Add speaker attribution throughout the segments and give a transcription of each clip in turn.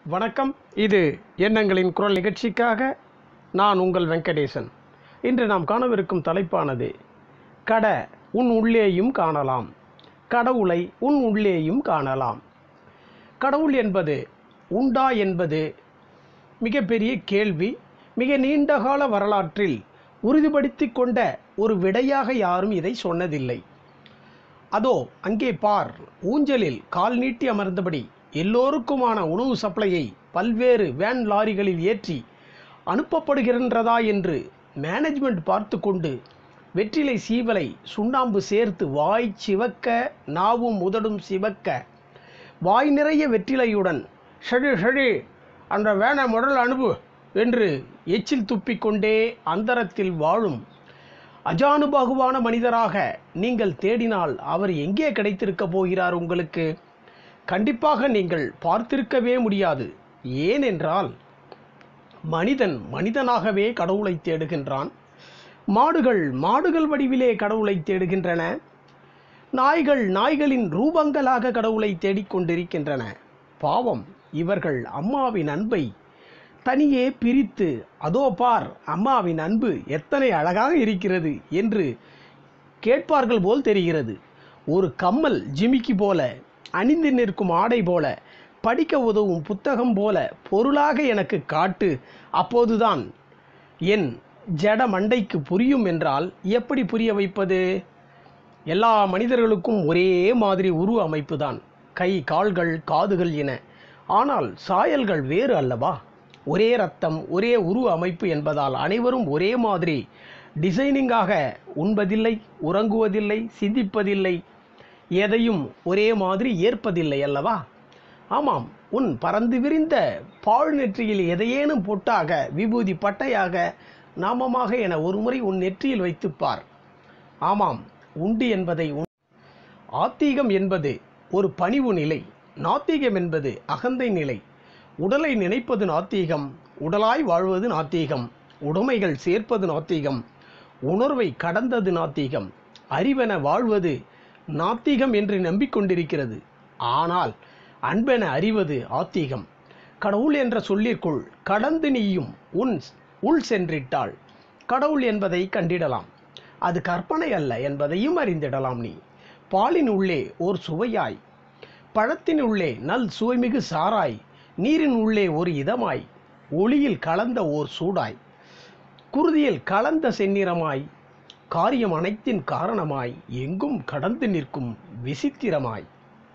Speaker 1: வணக்கம் இது எண்ணங்களின் குரல் நிகழ்ச்சிக்காக நான் உங்கள் வெங்கடேசன் இன்று நாம் காணவிருக்கும் தலைப்பானது கட உன் உள்ளேயும் காணலாம் கடவுளை உன் உள்ளேயும் காணலாம் கடவுள் என்பது உண்டா என்பது மிகப்பெரிய கேள்வி மிக நீண்டகால வரலாற்றில் உறுதிப்படுத்தி கொண்ட ஒரு விடையாக யாரும் இதை சொன்னதில்லை அதோ அங்கே பார் ஊஞ்சலில் கால் நீட்டி அமர்ந்தபடி எல்லோருக்குமான உணவு சப்ளையை பல்வேறு வேன் லாரிகளில் ஏற்றி அனுப்பப்படுகின்றதா என்று மேனேஜ்மெண்ட் பார்த்து கொண்டு வெற்றிலை சீவலை சுண்ணாம்பு சேர்த்து வாய் சிவக்க நாவும் உதடும் சிவக்க வாய் நிறைய வெற்றிலையுடன் ஷடு ஷடு அந்த வேனை முதல் அனுப்பு என்று எச்சில் துப்பிக்கொண்டே அந்தரத்தில் வாழும் அஜானுபாகுவான மனிதராக நீங்கள் தேடினால் அவர் எங்கே கிடைத்திருக்க போகிறார் உங்களுக்கு கண்டிப்பாக நீங்கள் பார்த்திருக்கவே முடியாது ஏனென்றால் மனிதன் மனிதனாகவே கடவுளை தேடுகின்றான் மாடுகள் மாடுகள் வடிவிலே கடவுளை தேடுகின்றன நாய்கள் நாய்களின் ரூபங்களாக கடவுளை தேடிக்கொண்டிருக்கின்றன பாவம் இவர்கள் அம்மாவின் அன்பை தனியே பிரித்து அதோ பார் அம்மாவின் அன்பு எத்தனை அழகாக இருக்கிறது என்று கேட்பார்கள் போல் தெரிகிறது ஒரு கம்மல் ஜிமிக்கி போல அணிந்து நிற்கும் ஆடை போல படிக்க உதவும் புத்தகம் போல பொருளாக எனக்கு காட்டு அப்போதுதான் என் ஜட மண்டைக்கு புரியும் என்றால் எப்படி புரிய வைப்பது எல்லா மனிதர்களுக்கும் ஒரே மாதிரி உருவ அமைப்பு தான் கை கால்கள் காதுகள் என ஆனால் சாயல்கள் வேறு அல்லவா ஒரே ரத்தம் ஒரே உருவ அமைப்பு என்பதால் அனைவரும் ஒரே மாதிரி டிசைனிங்காக உண்பதில்லை உறங்குவதில்லை சிந்திப்பதில்லை எதையும் ஒரே மாதிரி ஏற்பதில்லை அல்லவா ஆமாம் உன் பறந்து விரிந்த பாழ் நெற்றியில் எதையேனும் பொட்டாக விபூதி பட்டையாக நாமமாக என ஒருமுறை உன் நெற்றியில் வைத்துப் பார் ஆமாம் உண்டு என்பதை உண்- ஆத்தீகம் என்பது ஒரு பணிவு நிலை நாத்திகம் என்பது அகந்தை நிலை உடலை நினைப்பது நாத்தீகம் உடலாய் வாழ்வது நாத்தீகம் உடைமைகள் சேர்ப்பது நாத்தீகம் உணர்வை கடந்தது நாத்தீகம் அறிவென வாழ்வது நாத்திகம் என்று நம்பிக்கொண்டிருக்கிறது ஆனால் அன்பென அறிவது ஆத்தீகம் கடவுள் என்ற சொல்லிற்குள் கடந்து நீயும் உன் உள் சென்றிட்டால் கடவுள் என்பதை கண்டிடலாம் அது கற்பனை அல்ல என்பதையும் அறிந்திடலாம் நீ பாலின் உள்ளே ஓர் சுவையாய் பழத்தின் உள்ளே நல் சுவைமிகு சாராய் நீரின் உள்ளே ஒரு இதமாய் ஒளியில் கலந்த ஓர் சூடாய் குருதியில் கலந்த செந்நிறமாய் காரியம் அனைத்தின் காரணமாய் எங்கும் கடந்து நிற்கும் விசித்திரமாய்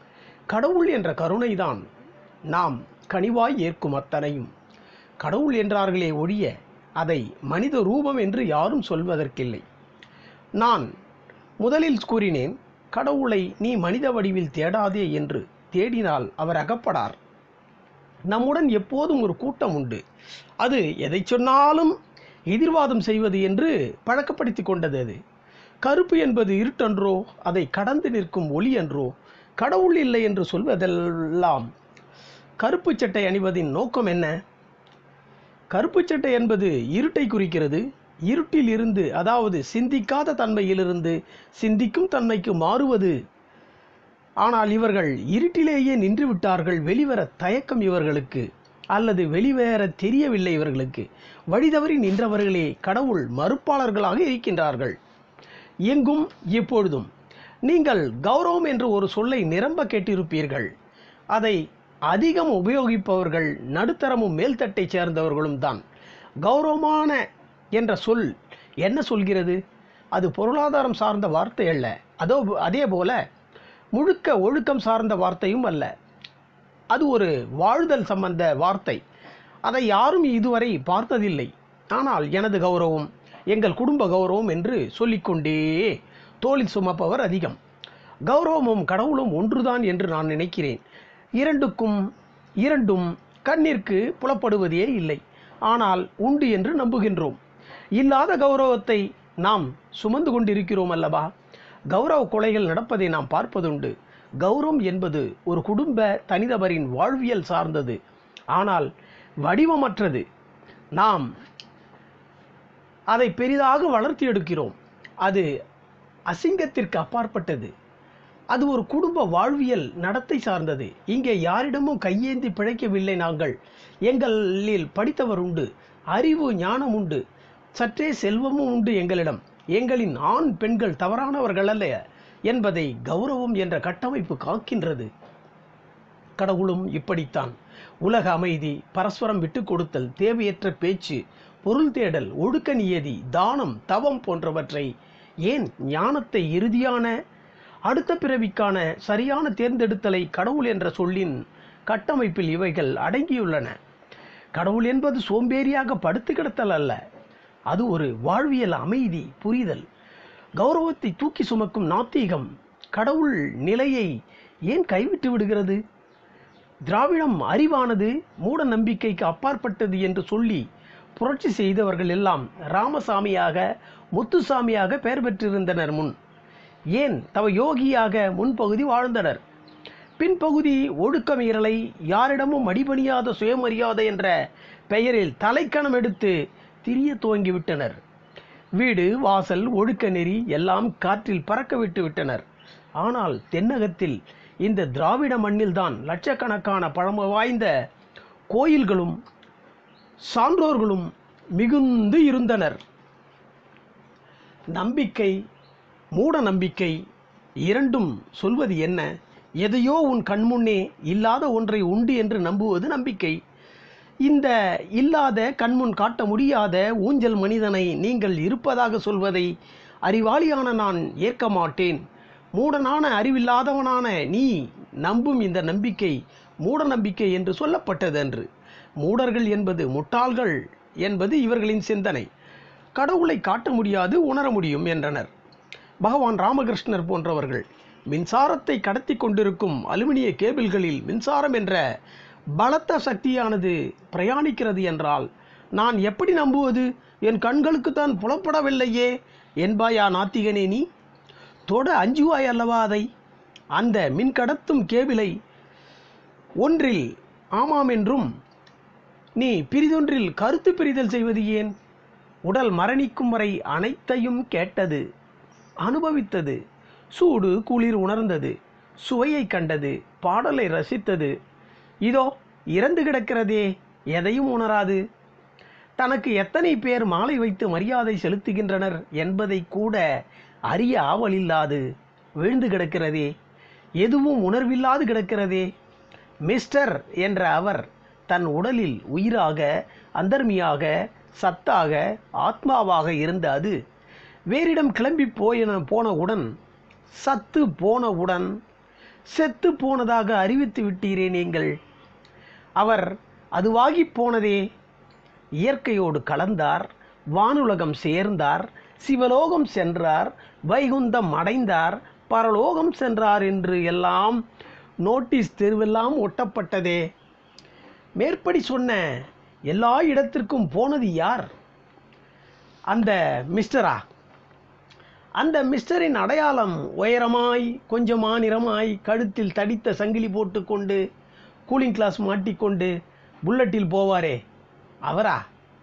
Speaker 1: கடவுள் என்ற கருணைதான் நாம் கனிவாய் ஏற்கும் அத்தனையும் கடவுள் என்றார்களே ஒழிய அதை மனித ரூபம் என்று யாரும் சொல்வதற்கில்லை நான் முதலில் கூறினேன் கடவுளை நீ மனித வடிவில் தேடாதே என்று தேடினால் அவர் அகப்படார் நம்முடன் எப்போதும் ஒரு கூட்டம் உண்டு அது எதை சொன்னாலும் எதிர்வாதம் செய்வது என்று பழக்கப்படுத்தி கொண்டது அது கருப்பு என்பது இருட்டன்றோ அதை கடந்து நிற்கும் ஒளி அன்றோ கடவுள் இல்லை என்று சொல்வதெல்லாம் கருப்பு சட்டை அணிவதின் நோக்கம் என்ன கருப்பு சட்டை என்பது இருட்டை குறிக்கிறது இருட்டில் இருந்து அதாவது சிந்திக்காத தன்மையிலிருந்து சிந்திக்கும் தன்மைக்கு மாறுவது ஆனால் இவர்கள் இருட்டிலேயே நின்று விட்டார்கள் வெளிவர தயக்கம் இவர்களுக்கு அல்லது வெளிவர தெரியவில்லை இவர்களுக்கு வழிதவறி நின்றவர்களே கடவுள் மறுப்பாளர்களாக இருக்கின்றார்கள் எங்கும் எப்பொழுதும் நீங்கள் கௌரவம் என்று ஒரு சொல்லை நிரம்ப கேட்டிருப்பீர்கள் அதை அதிகம் உபயோகிப்பவர்கள் நடுத்தரமும் மேல்தட்டைச் சேர்ந்தவர்களும் தான் கௌரவமான என்ற சொல் என்ன சொல்கிறது அது பொருளாதாரம் சார்ந்த வார்த்தை அல்ல அதோ அதே போல முழுக்க ஒழுக்கம் சார்ந்த வார்த்தையும் அல்ல அது ஒரு வாழ்தல் சம்பந்த வார்த்தை அதை யாரும் இதுவரை பார்த்ததில்லை ஆனால் எனது கௌரவம் எங்கள் குடும்ப கௌரவம் என்று சொல்லிக்கொண்டே தோளில் சுமப்பவர் அதிகம் கௌரவமும் கடவுளும் ஒன்றுதான் என்று நான் நினைக்கிறேன் இரண்டுக்கும் இரண்டும் கண்ணிற்கு புலப்படுவதே இல்லை ஆனால் உண்டு என்று நம்புகின்றோம் இல்லாத கௌரவத்தை நாம் சுமந்து கொண்டிருக்கிறோம் அல்லவா கௌரவ கொலைகள் நடப்பதை நாம் பார்ப்பதுண்டு கௌரவம் என்பது ஒரு குடும்ப தனிநபரின் வாழ்வியல் சார்ந்தது ஆனால் வடிவமற்றது நாம் அதை பெரிதாக வளர்த்தி எடுக்கிறோம் அது அசிங்கத்திற்கு அப்பாற்பட்டது அது ஒரு குடும்ப வாழ்வியல் நடத்தை சார்ந்தது இங்கே யாரிடமும் கையேந்தி பிழைக்கவில்லை நாங்கள் எங்களில் படித்தவர் உண்டு அறிவு ஞானம் உண்டு சற்றே செல்வமும் உண்டு எங்களிடம் எங்களின் ஆண் பெண்கள் தவறானவர்கள் அல்ல என்பதை கௌரவம் என்ற கட்டமைப்பு காக்கின்றது கடவுளும் இப்படித்தான் உலக அமைதி பரஸ்பரம் விட்டு கொடுத்தல் தேவையற்ற பேச்சு பொருள் தேடல் ஒழுக்க நியதி தானம் தவம் போன்றவற்றை ஏன் ஞானத்தை இறுதியான அடுத்த பிறவிக்கான சரியான தேர்ந்தெடுத்தலை கடவுள் என்ற சொல்லின் கட்டமைப்பில் இவைகள் அடங்கியுள்ளன கடவுள் என்பது சோம்பேறியாக படுத்து கிடத்தல் அல்ல அது ஒரு வாழ்வியல் அமைதி புரிதல் கௌரவத்தை தூக்கி சுமக்கும் நாத்திகம் கடவுள் நிலையை ஏன் கைவிட்டு விடுகிறது திராவிடம் அறிவானது மூட நம்பிக்கைக்கு அப்பாற்பட்டது என்று சொல்லி புரட்சி செய்தவர்கள் எல்லாம் ராமசாமியாக முத்துசாமியாக பெயர் பெற்றிருந்தனர் முன் ஏன் தவ யோகியாக முன்பகுதி வாழ்ந்தனர் பின்பகுதி ஒழுக்க மீறலை யாரிடமும் அடிபணியாத சுயமரியாதை என்ற பெயரில் தலைக்கணம் எடுத்து திரிய துவங்கிவிட்டனர் வீடு வாசல் ஒழுக்க நெறி எல்லாம் காற்றில் பறக்க விட்டு விட்டனர் ஆனால் தென்னகத்தில் இந்த திராவிட மண்ணில்தான் லட்சக்கணக்கான பழமை வாய்ந்த கோயில்களும் சான்றோர்களும் மிகுந்து இருந்தனர் நம்பிக்கை மூட நம்பிக்கை இரண்டும் சொல்வது என்ன எதையோ உன் கண்முன்னே இல்லாத ஒன்றை உண்டு என்று நம்புவது நம்பிக்கை இந்த இல்லாத கண்முன் காட்ட முடியாத ஊஞ்சல் மனிதனை நீங்கள் இருப்பதாக சொல்வதை அறிவாளியான நான் ஏற்க மாட்டேன் மூடனான அறிவில்லாதவனான நீ நம்பும் இந்த நம்பிக்கை மூட நம்பிக்கை என்று சொல்லப்பட்டது என்று மூடர்கள் என்பது முட்டாள்கள் என்பது இவர்களின் சிந்தனை கடவுளை காட்ட முடியாது உணர முடியும் என்றனர் பகவான் ராமகிருஷ்ணர் போன்றவர்கள் மின்சாரத்தை கடத்தி கொண்டிருக்கும் அலுமினிய கேபிள்களில் மின்சாரம் என்ற பலத்த சக்தியானது பிரயாணிக்கிறது என்றால் நான் எப்படி நம்புவது என் கண்களுக்கு தான் புலப்படவில்லையே என்பாயா நாத்திகனே நீ தொட அஞ்சுவாய் அல்லவா அதை அந்த மின்கடத்தும் கேபிளை ஒன்றில் ஆமாம் என்றும் நீ பிரிதொன்றில் கருத்து பிரிதல் செய்வது ஏன் உடல் மரணிக்கும் வரை அனைத்தையும் கேட்டது அனுபவித்தது சூடு குளிர் உணர்ந்தது சுவையை கண்டது பாடலை ரசித்தது இதோ இறந்து கிடக்கிறதே எதையும் உணராது தனக்கு எத்தனை பேர் மாலை வைத்து மரியாதை செலுத்துகின்றனர் என்பதை கூட அறிய ஆவலில்லாது விழுந்து கிடக்கிறதே எதுவும் உணர்வில்லாது கிடக்கிறதே மிஸ்டர் என்ற அவர் தன் உடலில் உயிராக அந்தர்மியாக சத்தாக ஆத்மாவாக இருந்த அது வேறிடம் கிளம்பி போயின போனவுடன் சத்து போனவுடன் செத்து போனதாக அறிவித்து விட்டீரே நீங்கள் அவர் அதுவாகி போனதே இயற்கையோடு கலந்தார் வானுலகம் சேர்ந்தார் சிவலோகம் சென்றார் வைகுந்தம் அடைந்தார் பரலோகம் சென்றார் என்று எல்லாம் நோட்டீஸ் தெருவெல்லாம் ஒட்டப்பட்டதே மேற்படி சொன்ன எல்லா இடத்திற்கும் போனது யார் அந்த மிஸ்டரா அந்த மிஸ்டரின் அடையாளம் உயரமாய் கொஞ்சம் மாநிறமாய் கழுத்தில் தடித்த சங்கிலி போட்டுக்கொண்டு கூலிங் கிளாஸ் மாட்டிக்கொண்டு புல்லட்டில் போவாரே அவரா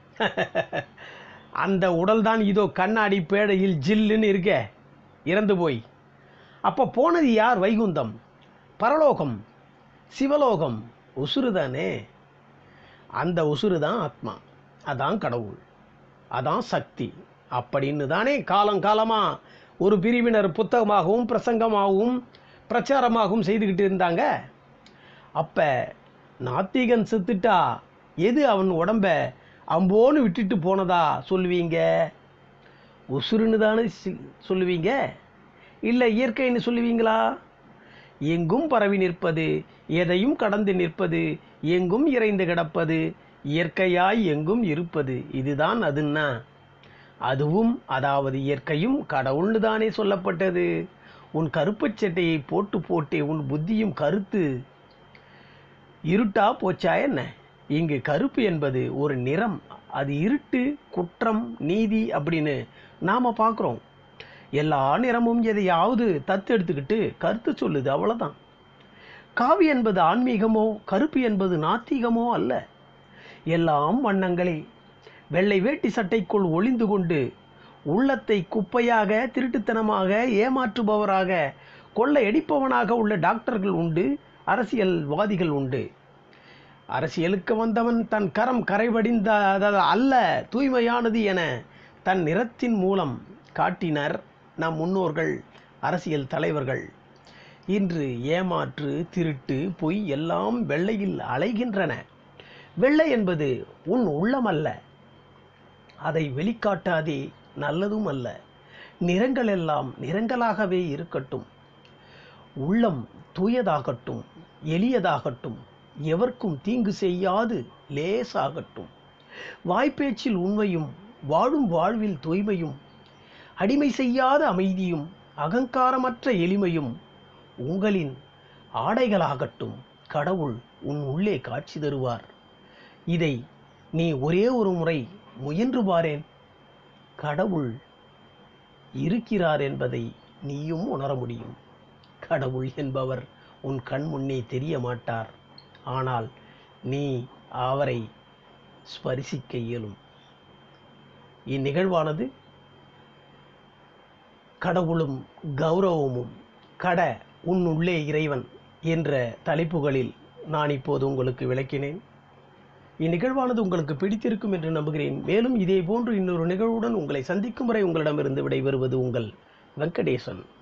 Speaker 1: அந்த உடல்தான் இதோ கண்ணாடி பேடையில் ஜில்லுன்னு இருக்க இறந்து போய் அப்போ போனது யார் வைகுந்தம் பரலோகம் சிவலோகம் உசுறு தானே அந்த உசுறு தான் ஆத்மா அதான் கடவுள் அதான் சக்தி அப்படின்னு தானே காலங்காலமாக ஒரு பிரிவினர் புத்தகமாகவும் பிரசங்கமாகவும் பிரச்சாரமாகவும் செய்துக்கிட்டு இருந்தாங்க அப்போ நாத்திகன் செத்துட்டா எது அவன் உடம்ப அம்போன்னு விட்டுட்டு போனதா சொல்லுவீங்க உசுருன்னு தானே சி- சொல்லுவீங்க இல்லை இயற்கைன்னு சொல்லுவீங்களா எங்கும் பரவி நிற்பது எதையும் கடந்து நிற்பது எங்கும் இறைந்து கிடப்பது இயற்கையாய் எங்கும் இருப்பது இதுதான் அதுன்னா அதுவும் அதாவது இயற்கையும் கடவுள்னு தானே சொல்லப்பட்டது உன் கருப்புச் சட்டையை போட்டு போட்டே உன் புத்தியும் கருத்து இருட்டா போச்சா என்ன இங்கு கருப்பு என்பது ஒரு நிறம் அது இருட்டு குற்றம் நீதி அப்படின்னு நாம் பார்க்குறோம் எல்லா நிறமும் எதையாவது தத்து எடுத்துக்கிட்டு கருத்து சொல்லுது அவ்வளோதான் காவி என்பது ஆன்மீகமோ கருப்பு என்பது நாத்திகமோ அல்ல எல்லாம் வண்ணங்களே வெள்ளை வேட்டி சட்டைக்குள் ஒளிந்து கொண்டு உள்ளத்தை குப்பையாக திருட்டுத்தனமாக ஏமாற்றுபவராக கொள்ளையடிப்பவனாக உள்ள டாக்டர்கள் உண்டு அரசியல்வாதிகள் உண்டு அரசியலுக்கு வந்தவன் தன் கரம் கரைவடிந்த அதாவது அல்ல தூய்மையானது என தன் நிறத்தின் மூலம் காட்டினர் நம் முன்னோர்கள் அரசியல் தலைவர்கள் இன்று ஏமாற்று திருட்டு பொய் எல்லாம் வெள்ளையில் அலைகின்றன வெள்ளை என்பது உன் உள்ளம் அல்ல அதை வெளிக்காட்டாதே நல்லதும் அல்ல நிறங்கள் எல்லாம் நிறங்களாகவே இருக்கட்டும் உள்ளம் தூயதாகட்டும் எளியதாகட்டும் எவர்க்கும் தீங்கு செய்யாது லேசாகட்டும் வாய்ப்பேச்சில் உண்மையும் வாழும் வாழ்வில் தூய்மையும் அடிமை செய்யாத அமைதியும் அகங்காரமற்ற எளிமையும் உங்களின் ஆடைகளாகட்டும் கடவுள் உன் உள்ளே காட்சி தருவார் இதை நீ ஒரே ஒரு முறை முயன்று பாரேன் கடவுள் இருக்கிறார் என்பதை நீயும் உணர முடியும் கடவுள் என்பவர் உன் கண் முன்னே தெரிய மாட்டார் ஆனால் நீ அவரை ஸ்பரிசிக்க இயலும் இந்நிகழ்வானது கடவுளும் கௌரவமும் கட உன் உள்ளே இறைவன் என்ற தலைப்புகளில் நான் இப்போது உங்களுக்கு விளக்கினேன் இந்நிகழ்வானது உங்களுக்கு பிடித்திருக்கும் என்று நம்புகிறேன் மேலும் இதே போன்று இன்னொரு நிகழ்வுடன் உங்களை சந்திக்கும் வரை உங்களிடமிருந்து விடைபெறுவது உங்கள் வெங்கடேசன்